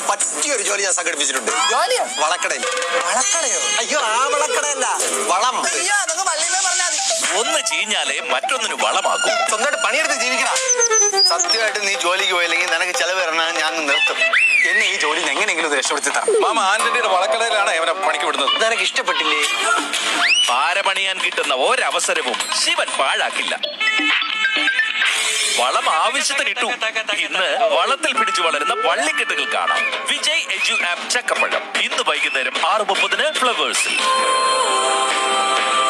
പറ്റിയൊരു ജോലി ഞാൻ സംഘടിപ്പിച്ചിട്ടുണ്ട് ജോലിയോ വളക്കടയിൽ വളക്കടയോ അയ്യോ ആ വളക്കടയല്ല വളം അയ്യോ അതൊക്കെ പള്ളിയിലേ പറഞ്ഞാൽ മതി ഒന്ന് ചീഞ്ഞാലേ മറ്റൊന്നിന് വളമാകും സ്വന്തമായിട്ട് പണിയെടുത്ത് ജീവിക്കണം സത്യമായിട്ട് നീ ജോലിക്ക് പോയില്ലെങ്കിൽ നിനക്ക് ചെലവ് തരണം ഞാൻ നിർത്തും എന്നെ ഈ ജോലി എങ്ങനെയെങ്കിലും ഒന്ന് രക്ഷപ്പെടുത്തി തരണം മാമ ആന്റണിയുടെ വളക്കടയിലാണ് ഇവനെ പണിക്ക് വിടുന്നത് നിനക്ക് ഇഷ്ടപ്പെട്ടില്ലേ പാരപണിയാൻ കിട്ടുന്ന ഒരവസരവും ശിവൻ പാഴാക്കില്ല വളം ആവശ്യത്തിന് ഇട്ടു ഇന്ന് വളത്തിൽ പിടിച്ചു വളരുന്ന വള്ളിക്കെട്ടുകൾ കാണാം വിജയ് എജു ആപ്പ് ചക്കപ്പഴം ഇന്ന് വൈകുന്നേരം ആറ് മുപ്പതിന് ഫ്ലവേഴ്സിൽ